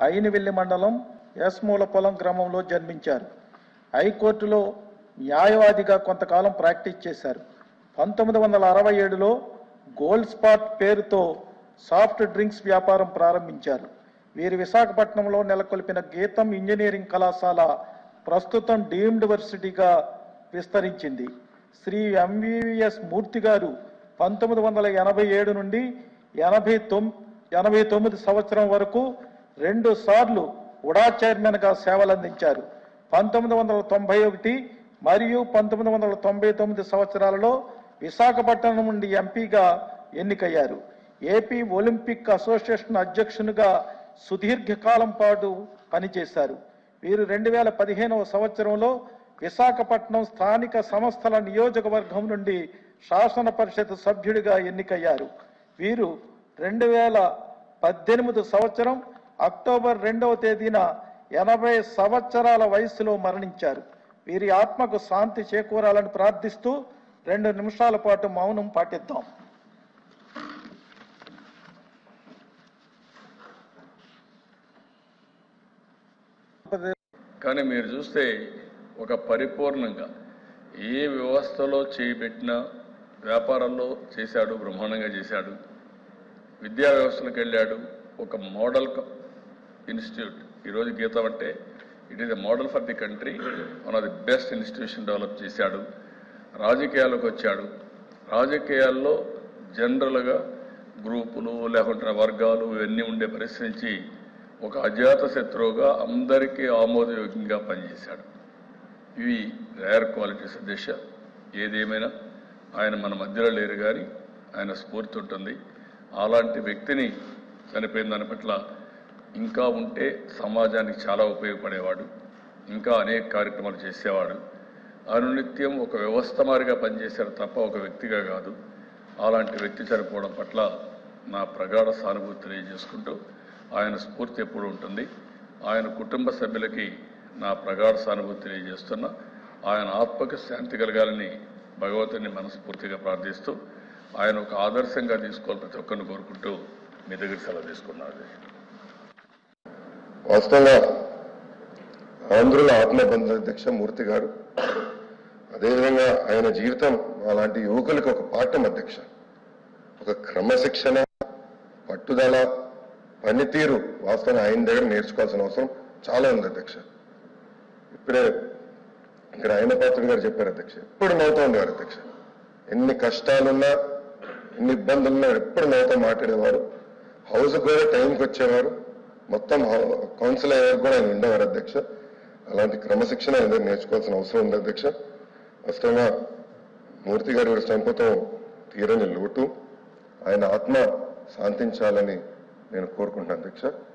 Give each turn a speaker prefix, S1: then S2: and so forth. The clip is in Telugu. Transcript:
S1: అయినవెల్లి మండలం ఎస్మూలపొలం గ్రామంలో జన్మించారు హైకోర్టులో న్యాయవాదిగా కొంతకాలం ప్రాక్టీస్ చేశారు పంతొమ్మిది వందల అరవై ఏడులో గోల్డ్ స్పాట్ పేరుతో సాఫ్ట్ డ్రింక్స్ వ్యాపారం ప్రారంభించారు వీరు విశాఖపట్నంలో నెలకొల్పిన గీతం ఇంజనీరింగ్ కళాశాల ప్రస్తుతం డీమ్డ్ వర్సిటీగా విస్తరించింది శ్రీ ఎంవివిఎస్ మూర్తి గారు పంతొమ్మిది వందల ఎనభై ఏడు నుండి ఎనభై తొమ్ ఎనభై తొమ్మిది సంవత్సరం వరకు రెండు సార్లు ఉడా చైర్మన్గా సేవలందించారు పంతొమ్మిది వందల తొంభై ఒకటి మరియు పంతొమ్మిది వందల తొంభై తొమ్మిది సంవత్సరాలలో విశాఖపట్నం నుండి ఎంపీగా ఎన్నికయ్యారు ఏపీ ఒలింపిక్ అసోసియేషన్ అధ్యక్షునిగా సుదీర్ఘకాలం పాటు పనిచేశారు వీరు రెండు వేల పదిహేనవ సంవత్సరంలో విశాఖపట్నం స్థానిక సంస్థల నియోజకవర్గం నుండి శాసన పరిషత్ సభ్యుడిగా ఎన్నికయ్యారు వీరు రెండు వేల పద్దెనిమిది సంవత్సరం అక్టోబర్ రెండవ తేదీన ఎనభై సంవత్సరాల వయసులో మరణించారు వీరి ఆత్మకు శాంతి చేకూరాలని ప్రార్థిస్తూ రెండు నిమిషాల పాటు మౌనం పాటిద్దాం
S2: కానీ మీరు చూస్తే ఒక పరిపూర్ణంగా ఏ వ్యవస్థలో చేయబెట్టినా వ్యాపారంలో చేశాడు బ్రహ్మాండంగా చేశాడు విద్యా వ్యవస్థలకు వెళ్ళాడు ఒక మోడల్ క- ఇన్స్టిట్యూట్ ఈరోజు గీతం అంటే it is a model for the country one of the best institution develop చేశాడు రాజకీయాలకు వచ్చాడు రాజకీయాల్లో జనరల్గా గ్రూపులు లేకుంటే వర్గాలు ఇవన్నీ ఉండే పరిస్థితి నుంచి ఒక అజాత శత్రువుగా అందరికీ ఆమోదయోగ్యంగా పనిచేశాడు ఇవి రేర్ క్వాలిటీస్ దిశ ఏదేమైనా ఆయన మన మధ్యలో లేరు కానీ ఆయన స్ఫూర్తి ఉంటుంది అలాంటి వ్యక్తిని చనిపోయిన దాని పట్ల ఇంకా ఉంటే సమాజానికి చాలా ఉపయోగపడేవాడు ఇంకా అనేక కార్యక్రమాలు చేసేవాడు అనునిత్యం ఒక వ్యవస్థ మారిగా పనిచేశాడు తప్ప ఒక వ్యక్తిగా కాదు అలాంటి వ్యక్తి చనిపోవడం పట్ల నా ప్రగాఢ సానుభూతి తెలియజేసుకుంటూ ఆయన స్ఫూర్తి ఎప్పుడు ఉంటుంది ఆయన కుటుంబ సభ్యులకి నా ప్రగాఢ సానుభూతి తెలియజేస్తున్నా ఆయన ఆత్మకు శాంతి కలగాలని భగవంతుని మనస్ఫూర్తిగా ప్రార్థిస్తూ ఆయన ఒక ఆదర్శంగా తీసుకోవాలి ప్రతి ఒక్కరిని కోరుకుంటూ మీ దగ్గర సెలవు తీసుకున్నాను
S3: వాస్తవంగా ఆంధ్రుల ఆత్మబంధ అధ్యక్ష మూర్తి గారు అదేవిధంగా ఆయన జీవితం అలాంటి యువకులకు ఒక పాఠం అధ్యక్ష ఒక క్రమశిక్షణ పట్టుదల పనితీరు వాస్తవంగా ఆయన దగ్గర నేర్చుకోవాల్సిన అవసరం చాలా ఉంది అధ్యక్ష ఇప్పుడే ఇక్కడ ఆయన పాత్రుడు గారు చెప్పారు అధ్యక్ష ఎప్పుడు నవ్వుతూ ఉండేవారు అధ్యక్ష ఎన్ని కష్టాలున్నా ఎన్ని ఇబ్బందులున్నా ఎప్పుడు నవ్వుతూ మాట్లాడేవారు హౌస్ కూడా టైంకి వచ్చేవారు మొత్తం హౌ- కౌన్సిల్ అయ్యేవారు కూడా ఆయన ఉండేవారు అధ్యక్ష అలాంటి క్రమశిక్షణ ఆయన దగ్గర నేర్చుకోవాల్సిన అవసరం ఉంది అధ్యక్ష వాస్తవంగా మూర్తి గారి గారి చంపతో తీరని లోటు ఆయన ఆత్మ శాంతించాలని నేను కోరుకుంటున్నాను అధ్యక్ష